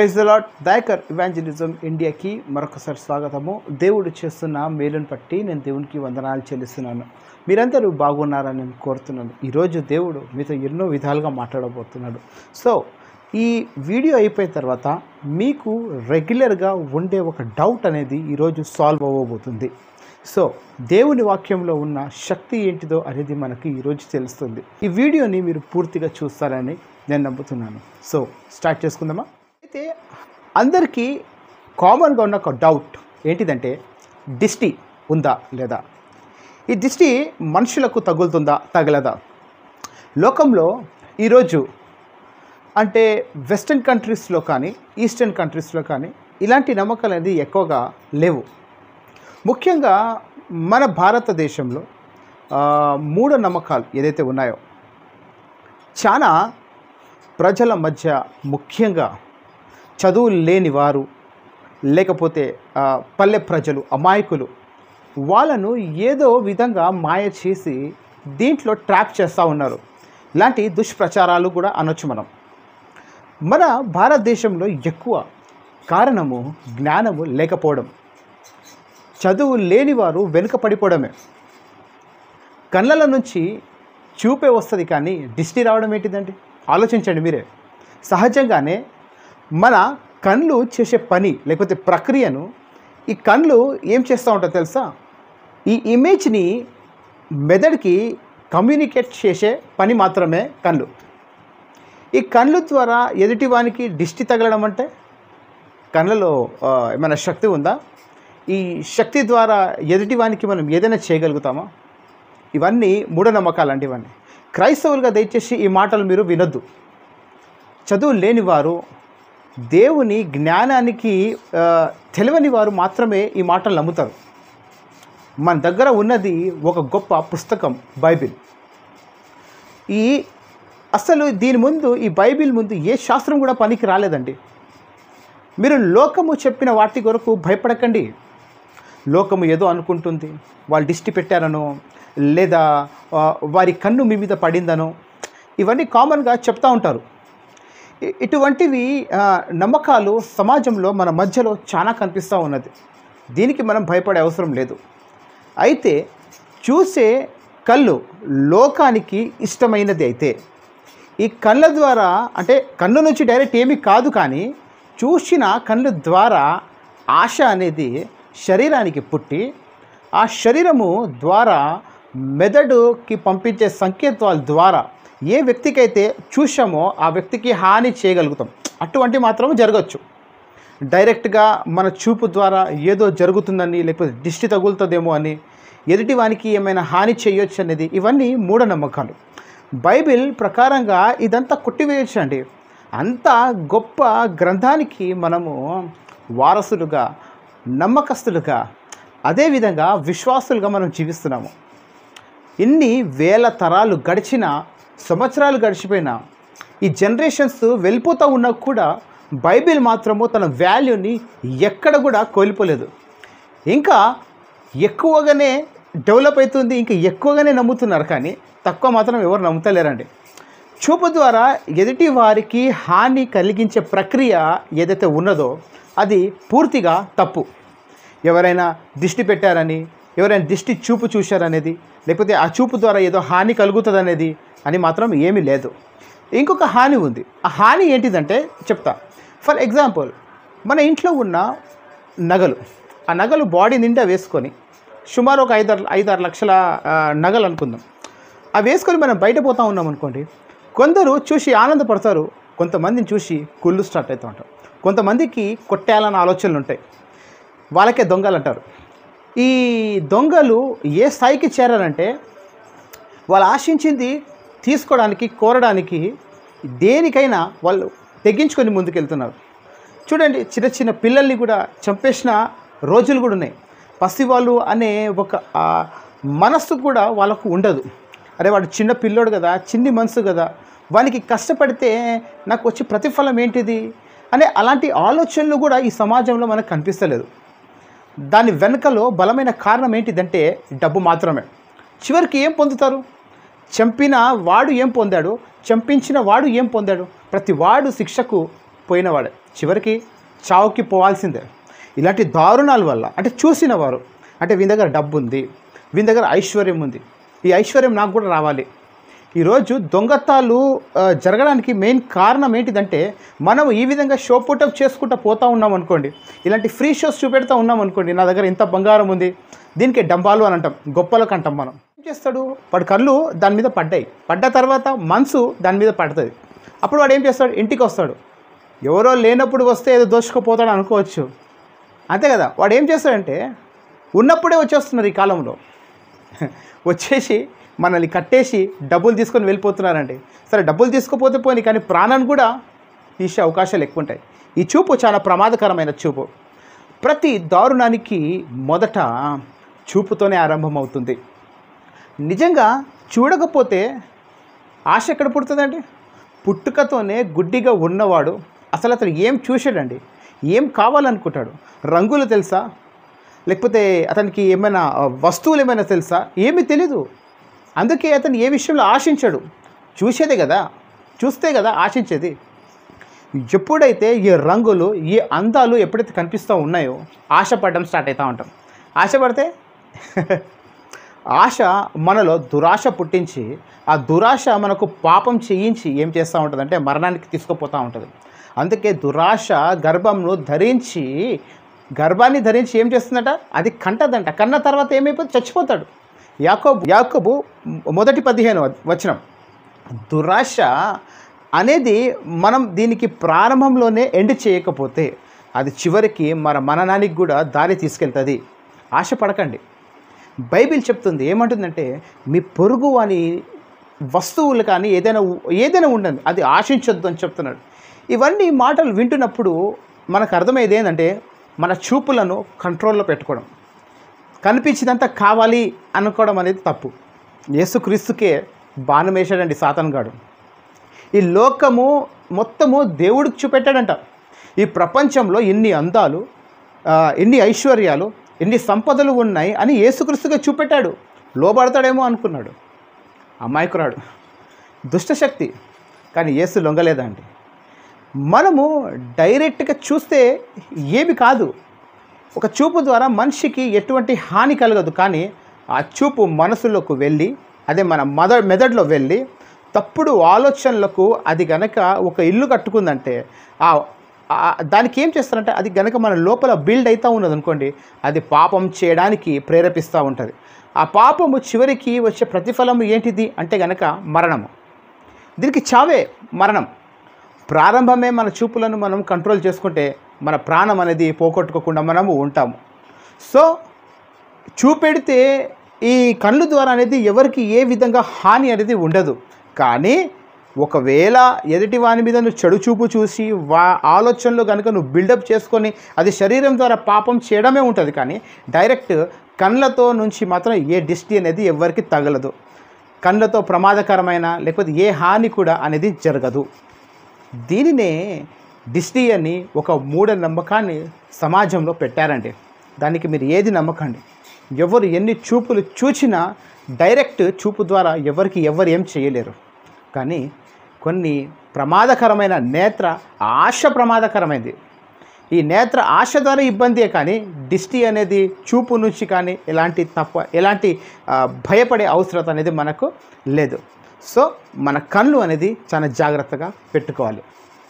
praise lot దయకర్ evangelism ఇండియాకి మరొకసారి స్వాగతము దేవుడు చేస్తున్న మేలును బట్టి నేను దేవునికి వందనాలు చెల్లిస్తున్నాను మీరందరూ బాగున్నారని నేను కోరుతున్నాను ఈరోజు దేవుడు మీతో ఎన్నో విధాలుగా మాట్లాడబోతున్నాడు సో ఈ వీడియో అయిపోయిన తర్వాత మీకు రెగ్యులర్గా ఉండే ఒక డౌట్ అనేది ఈరోజు సాల్వ్ అవ్వబోతుంది సో దేవుని వాక్యంలో ఉన్న శక్తి ఏంటిదో అనేది మనకి ఈరోజు తెలుస్తుంది ఈ వీడియోని మీరు పూర్తిగా చూస్తారని నేను నమ్ముతున్నాను సో స్టార్ట్ చేసుకుందామా అయితే అందరికీ కామన్గా ఉన్న ఒక డౌట్ ఏంటిదంటే దిష్టి ఉందా లేదా ఈ దిష్టి మనుషులకు తగులుతుందా తగలదా లోకంలో ఈరోజు అంటే వెస్ట్రన్ కంట్రీస్లో కానీ ఈస్టర్న్ కంట్రీస్లో కానీ ఇలాంటి నమ్మకాలు అనేది ఎక్కువగా లేవు ముఖ్యంగా మన భారతదేశంలో ఆ, మూఢనమ్మకాలు ఏదైతే ఉన్నాయో చాలా ప్రజల మధ్య ముఖ్యంగా చదువు లేని వారు లేకపోతే ఆ, పల్లె ప్రజలు అమాయకులు వాళ్ళను ఏదో విధంగా మాయ చేసి దీంట్లో ట్రాప్ చేస్తూ ఉన్నారు ఇలాంటి దుష్ప్రచారాలు కూడా అనొచ్చు మనం మన భారతదేశంలో ఎక్కువ కారణము జ్ఞానము లేకపోవడం చదువు లేని వారు వెనుక పడిపోవడమే కళ్ళల నుంచి చూపే వస్తుంది కానీ దిష్టి రావడం ఏంటిదండి ఆలోచించండి మీరే సహజంగానే మన కళ్ళు చేసే పని లేకపోతే ప్రక్రియను ఈ కళ్ళు ఏం చేస్తూ ఉంటాయో తెలుసా ఈ ఇమేజ్ని మెదడుకి కమ్యూనికేట్ చేసే పని మాత్రమే కళ్ళు ఈ కళ్ళు ద్వారా ఎదుటివానికి దిష్టి తగలడం అంటే కళ్ళలో ఆ, ఏమైనా శక్తి ఉందా ఈ శక్తి ద్వారా ఎదుటివానికి మనం ఏదైనా చేయగలుగుతామా ఇవన్నీ మూఢనమ్మకాలు అండి ఇవన్నీ క్రైస్తవులుగా దయచేసి ఈ మాటలు మీరు వినొద్దు చదువు లేని వారు దేవుని జ్ఞానానికి ఆ, తెలియని వారు మాత్రమే ఈ మాటలు నమ్ముతారు మన దగ్గర ఉన్నది ఒక గొప్ప పుస్తకం బైబిల్ ఈ అసలు దీని ముందు ఈ బైబిల్ ముందు ఏ శాస్త్రం కూడా పనికి రాలేదండి మీరు లోకము చెప్పిన వాటి కొరకు భయపడకండి లోకము ఏదో అనుకుంటుంది వాళ్ళు దిష్టి పెట్టారనో లేదా ఆ, వారి కన్ను మీ మీద పడిందనో ఇవన్నీ కామన్గా చెప్తూ ఉంటారు ఇ- ఇటువంటివి ఆ, నమ్మకాలు సమాజంలో మన మధ్యలో చాలా కనిపిస్తూ ఉన్నది దీనికి మనం భయపడే అవసరం లేదు అయితే చూసే కళ్ళు లోకానికి ఇష్టమైనది అయితే ఈ కళ్ళ ద్వారా అంటే కన్ను నుంచి డైరెక్ట్ ఏమీ కాదు కానీ చూసిన కళ్ళు ద్వారా ఆశ అనేది శరీరానికి పుట్టి ఆ శరీరము ద్వారా మెదడుకి పంపించే సంకేతాల ద్వారా ఏ వ్యక్తికైతే చూసామో ఆ వ్యక్తికి హాని చేయగలుగుతాం అటువంటి మాత్రం జరగచ్చు డైరెక్ట్గా మన చూపు ద్వారా ఏదో జరుగుతుందని లేకపోతే దిష్టి తగులుతుందేమో అని ఎదుటివానికి ఏమైనా హాని చేయొచ్చు అనేది ఇవన్నీ మూఢనమ్మకాలు బైబిల్ ప్రకారంగా ఇదంతా కొట్టివేయచ్చు అండి అంత గొప్ప గ్రంథానికి మనము వారసులుగా నమ్మకస్తులుగా అదేవిధంగా విశ్వాసులుగా మనం జీవిస్తున్నాము ఇన్ని వేల తరాలు గడిచిన సంవత్సరాలు గడిచిపోయినా ఈ జనరేషన్స్ వెళ్ళిపోతూ ఉన్నా కూడా బైబిల్ మాత్రము తన వాల్యూని ఎక్కడ కూడా కోల్పోలేదు ఇంకా ఎక్కువగానే డెవలప్ అవుతుంది ఇంకా ఎక్కువగానే నమ్ముతున్నారు కానీ తక్కువ మాత్రం ఎవరు నమ్ముతలేరండి చూపు ద్వారా ఎదుటి వారికి హాని కలిగించే ప్రక్రియ ఏదైతే ఉన్నదో అది పూర్తిగా తప్పు ఎవరైనా దిష్టి పెట్టారని ఎవరైనా దిష్టి చూపు చూశారనేది లేకపోతే ఆ చూపు ద్వారా ఏదో హాని కలుగుతుందనేది అని మాత్రం ఏమీ లేదు ఇంకొక హాని ఉంది ఆ హాని ఏంటిదంటే చెప్తా ఫర్ ఎగ్జాంపుల్ మన ఇంట్లో ఉన్న నగలు ఆ నగలు బాడీ నిండా వేసుకొని సుమారు ఒక ఐదారు ఐదారు లక్షల ఆ, నగలు అనుకుందాం అవి వేసుకొని మనం బయట పోతా ఉన్నాం అనుకోండి కొందరు చూసి ఆనందపడతారు కొంతమందిని చూసి కుళ్ళు స్టార్ట్ అవుతూ ఉంటారు కొంతమందికి కొట్టేయాలన్న ఆలోచనలు ఉంటాయి వాళ్ళకే దొంగలు అంటారు ఈ దొంగలు ఏ స్థాయికి చేరారంటే వాళ్ళు ఆశించింది తీసుకోవడానికి కోరడానికి దేనికైనా వాళ్ళు తెగించుకొని ముందుకెళ్తున్నారు చూడండి చిన్న చిన్న పిల్లల్ని కూడా చంపేసిన రోజులు కూడా ఉన్నాయి పసివాళ్ళు అనే ఒక ఆ, మనస్సు కూడా వాళ్ళకు ఉండదు అరే వాడు చిన్న పిల్లోడు కదా చిన్ని మనసు కదా వానికి కష్టపడితే నాకు వచ్చే ప్రతిఫలం ఏంటిది అనే అలాంటి ఆలోచనలు కూడా ఈ సమాజంలో మనకు కనిపిస్తలేదు దాని వెనుకలో బలమైన కారణం ఏంటిదంటే డబ్బు మాత్రమే చివరికి ఏం పొందుతారు చంపిన వాడు ఏం పొందాడు చంపించిన వాడు ఏం పొందాడు ప్రతి వాడు శిక్షకు పోయినవాడే చివరికి చావుకి పోవాల్సిందే ఇలాంటి దారుణాల వల్ల అంటే చూసిన వారు అంటే వీని దగ్గర డబ్బు ఉంది వీని దగ్గర ఐశ్వర్యం ఉంది ఈ ఐశ్వర్యం నాకు కూడా రావాలి ఈరోజు దొంగతాలు ఆ, జరగడానికి మెయిన్ కారణం ఏంటిదంటే మనం ఈ విధంగా షో పుటప్ చేసుకుంటూ పోతా ఉన్నాం అనుకోండి ఇలాంటి ఫ్రీ షోస్ చూపెడతా ఉన్నాం అనుకోండి నా దగ్గర ఇంత బంగారం ఉంది దీనికి డంబాలు అని అంటాం గొప్పలకు అంటాం మనం ఏం చేస్తాడు వాడి కళ్ళు దాని మీద పడ్డాయి పడ్డ తర్వాత మనసు దాని మీద పడుతుంది అప్పుడు వాడు ఏం చేస్తాడు ఇంటికి వస్తాడు ఎవరో లేనప్పుడు వస్తే ఏదో దోచుకుపోతాడు అనుకోవచ్చు అంతే కదా వాడు ఏం చేస్తాడంటే ఉన్నప్పుడే వచ్చేస్తున్నారు ఈ కాలంలో వచ్చేసి మనల్ని కట్టేసి డబ్బులు తీసుకొని వెళ్ళిపోతున్నారండి సరే డబ్బులు తీసుకుపోతే పోని కానీ ప్రాణాన్ని కూడా తీసే అవకాశాలు ఎక్కువ ఉంటాయి ఈ చూపు చాలా ప్రమాదకరమైన చూపు ప్రతి దారుణానికి మొదట చూపుతోనే ఆరంభమవుతుంది నిజంగా చూడకపోతే ఆశ ఎక్కడ పుడుతుందండి పుట్టుకతోనే గుడ్డిగా ఉన్నవాడు అసలు అతను ఏం చూశాడండి ఏం కావాలనుకుంటాడు రంగులు తెలుసా లేకపోతే అతనికి ఏమైనా ఆ, వస్తువులు ఏమైనా తెలుసా ఏమీ తెలీదు అందుకే అతను ఏ విషయంలో ఆశించాడు చూసేదే కదా చూస్తే కదా ఆశించేది ఎప్పుడైతే ఈ రంగులు ఈ అందాలు ఎప్పుడైతే కనిపిస్తూ ఉన్నాయో ఆశపడడం స్టార్ట్ అవుతూ ఉంటాం ఆశపడితే ఆశ మనలో దురాశ పుట్టించి ఆ దురాశ మనకు పాపం చేయించి ఏం చేస్తూ ఉంటుంది అంటే మరణానికి తీసుకుపోతూ ఉంటుంది అందుకే దురాశ గర్భంను ధరించి గర్భాన్ని ధరించి ఏం చేస్తుందట అది కంటదంట కన్న తర్వాత ఏమైపోతుంది చచ్చిపోతాడు యాకోబు యాకోబు మొదటి పదిహేను వచనం దురాశ అనేది మనం దీనికి ప్రారంభంలోనే ఎండ్ చేయకపోతే అది చివరికి మన మననానికి కూడా దారి తీసుకెళ్తుంది ఆశ పడకండి బైబిల్ చెప్తుంది ఏమంటుందంటే మీ పొరుగు అని వస్తువులు కానీ ఏదైనా ఉ- ఏదైనా ఉండండి అది ఆశించొద్దు అని చెప్తున్నాడు ఇవన్నీ మాటలు వింటున్నప్పుడు మనకు అర్థమయ్యేది ఏంటంటే మన చూపులను కంట్రోల్లో పెట్టుకోవడం కనిపించినంత కావాలి అనుకోవడం అనేది తప్పు యేసుక్రీస్తుకే బాణం వేశాడండి సాతన్గాడు ఈ లోకము మొత్తము దేవుడికి చూపెట్టాడంట ఈ ప్రపంచంలో ఇన్ని అందాలు ఆ, ఇన్ని ఐశ్వర్యాలు ఇన్ని సంపదలు ఉన్నాయి అని యేసుక్రీస్తుగా చూపెట్టాడు లోబడతాడేమో అనుకున్నాడు అమాయకురాడు దుష్టశక్తి కానీ యేసు లొంగలేదండి మనము డైరెక్ట్గా చూస్తే ఏమి కాదు ఒక చూపు ద్వారా మనిషికి ఎటువంటి హాని కలగదు కానీ ఆ చూపు మనసులోకి వెళ్ళి అదే మన మద మెదడులో వెళ్ళి తప్పుడు ఆలోచనలకు అది గనక ఒక ఇల్లు కట్టుకుందంటే ఆ ఆ- దానికి ఏం చేస్తారంటే అది గనక మన లోపల బిల్డ్ అవుతూ ఉన్నది అనుకోండి అది పాపం చేయడానికి ప్రేరేపిస్తూ ఉంటుంది ఆ పాపము చివరికి వచ్చే ప్రతిఫలం ఏంటిది అంటే గనక మరణము దీనికి చావే మరణం ప్రారంభమే మన చూపులను మనం కంట్రోల్ చేసుకుంటే మన ప్రాణం అనేది పోగొట్టుకోకుండా మనము ఉంటాము సో చూపెడితే ఈ కళ్ళు ద్వారా అనేది ఎవరికి ఏ విధంగా హాని అనేది ఉండదు కానీ ఒకవేళ ఎదుటి వాని మీద నువ్వు చెడు చూపు చూసి వా ఆలోచనలు కనుక నువ్వు బిల్డప్ చేసుకొని అది శరీరం ద్వారా పాపం చేయడమే ఉంటుంది కానీ డైరెక్ట్ కళ్ళతో నుంచి మాత్రం ఏ డిస్టి అనేది ఎవరికి తగలదు కళ్ళతో ప్రమాదకరమైన లేకపోతే ఏ హాని కూడా అనేది జరగదు దీనినే డిస్టీ అని ఒక మూఢ నమ్మకాన్ని సమాజంలో పెట్టారండి దానికి మీరు ఏది నమ్మకండి ఎవరు ఎన్ని చూపులు చూచినా డైరెక్ట్ చూపు ద్వారా ఎవరికి ఎవరు ఏం చేయలేరు కానీ కొన్ని ప్రమాదకరమైన నేత్ర ఆశ ప్రమాదకరమైనది ఈ నేత్ర ఆశ ద్వారా ఇబ్బందే కానీ దిష్టి అనేది చూపు నుంచి కానీ ఎలాంటి తప్ప ఎలాంటి ఆ, భయపడే అవసరం అనేది మనకు లేదు సో మన కళ్ళు అనేది చాలా జాగ్రత్తగా పెట్టుకోవాలి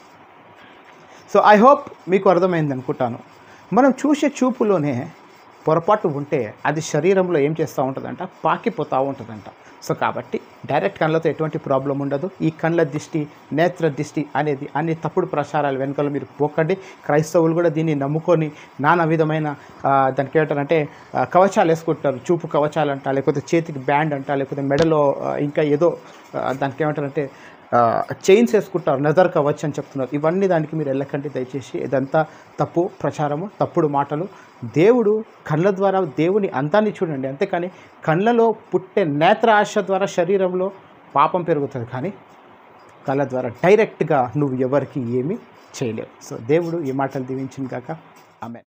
సో ఐ హోప్ మీకు అర్థమైంది అనుకుంటాను మనం చూసే చూపులోనే పొరపాటు ఉంటే అది శరీరంలో ఏం చేస్తూ ఉంటుందంట పాకిపోతూ ఉంటుందంట సో కాబట్టి డైరెక్ట్ కళ్ళతో ఎటువంటి ప్రాబ్లం ఉండదు ఈ కళ్ళ దిష్టి నేత్ర దిష్టి అనేది అన్ని తప్పుడు ప్రచారాలు వెనుకలు మీరు పోకండి క్రైస్తవులు కూడా దీన్ని నమ్ముకొని నానా విధమైన ఆ, దానికి ఏమంటారంటే ఆ, కవచాలు వేసుకుంటారు చూపు కవచాలు అంట లేకపోతే చేతికి బ్యాండ్ అంట లేకపోతే మెడలో ఆ, ఇంకా ఏదో ఆ, దానికి ఏమంటారంటే చైన్స్ వేసుకుంటారు నజర్ కవచ్చు అని చెప్తున్నారు ఇవన్నీ దానికి మీరు వెళ్ళకండి దయచేసి ఇదంతా తప్పు ప్రచారము తప్పుడు మాటలు దేవుడు కళ్ళ ద్వారా దేవుని అంతాన్ని చూడండి అంతేకాని కళ్ళలో పుట్టే నేత్ర ఆశ ద్వారా శరీరంలో పాపం పెరుగుతుంది కానీ కళ్ళ ద్వారా డైరెక్ట్గా నువ్వు ఎవరికి ఏమీ చేయలేవు సో దేవుడు ఈ మాటలు దీవించింది కాక ఆమె